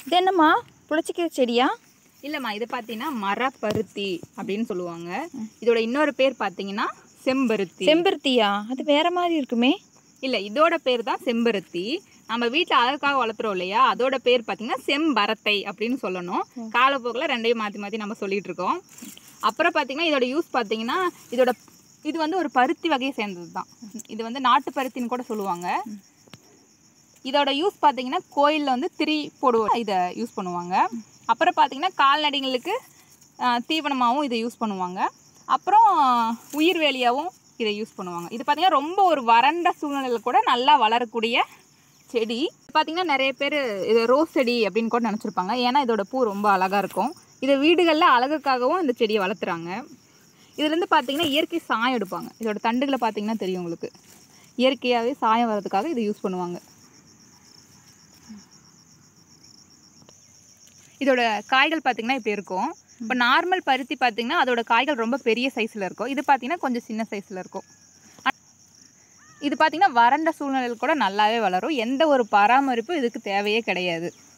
இது என்னம்மா புளிச்சிக்கீரை செடியா இல்லைம்மா இது பார்த்தீங்கன்னா மரப்பருத்தி அப்படின்னு சொல்லுவாங்க இதோட இன்னொரு பேர் பார்த்தீங்கன்னா செம்பருத்தி செம்பருத்தியா அது வேற மாதிரி இருக்குமே இல்லை இதோட பேர் தான் செம்பருத்தி நம்ம வீட்டில் அழகுக்காக வளர்த்துறோம் இல்லையா அதோட பேர் பார்த்தீங்கன்னா செம்பரத்தை அப்படின்னு சொல்லணும் காலப்போக்கில் ரெண்டையும் மாற்றி மாற்றி நம்ம சொல்லிட்டு இருக்கோம் அப்புறம் பார்த்தீங்கன்னா இதோட யூஸ் பார்த்தீங்கன்னா இதோட இது வந்து ஒரு பருத்தி வகையை சேர்ந்தது தான் இது வந்து நாட்டு பருத்தின்னு கூட சொல்லுவாங்க இதோட யூஸ் பார்த்தீங்கன்னா கோயிலில் வந்து திரி போடுவோம் இதை யூஸ் பண்ணுவாங்க அப்புறம் பார்த்தீங்கன்னா கால்நடைங்களுக்கு ஆஹ், தீவனமாகவும் இதை யூஸ் பண்ணுவாங்க அப்புறம் உயிர்வேலியாகவும் இதை யூஸ் பண்ணுவாங்க இது பார்த்தீங்கன்னா ரொம்ப ஒரு வறண்ட சூழ்நிலையில் கூட நல்லா வளரக்கூடிய செடி பார்த்தீங்கன்னா நிறைய பேர் இது ரோஸ் செடி அப்படின்னு கூட நினச்சிருப்பாங்க ஏன்னா இதோட பூ ரொம்ப அழகாக இருக்கும் இதை வீடுகளில் அழகுக்காகவும் இந்த செடியை வளர்த்துறாங்க இதுலேருந்து பார்த்தீங்கன்னா இயற்கை சாயம் எடுப்பாங்க இதோட தண்டுகளை பார்த்தீங்கன்னா தெரியும் உங்களுக்கு இயற்கையாகவே சாயம் வர்றதுக்காக இதை யூஸ் பண்ணுவாங்க இதோட காய்கள் பார்த்தீங்கன்னா இப்படி இருக்கும் இப்போ நார்மல் பருத்தி பார்த்தீங்கன்னா அதோட காய்கள் ரொம்ப பெரிய சைஸில் இருக்கும் இது பார்த்தீங்கன்னா கொஞ்சம் சின்ன சைஸில் இருக்கும் இது பார்த்தீங்கன்னா வறண்ட சூழ்நிலையில் கூட நல்லாவே வளரும் எந்த ஒரு பராமரிப்பும் இதுக்கு தேவையே கிடையாது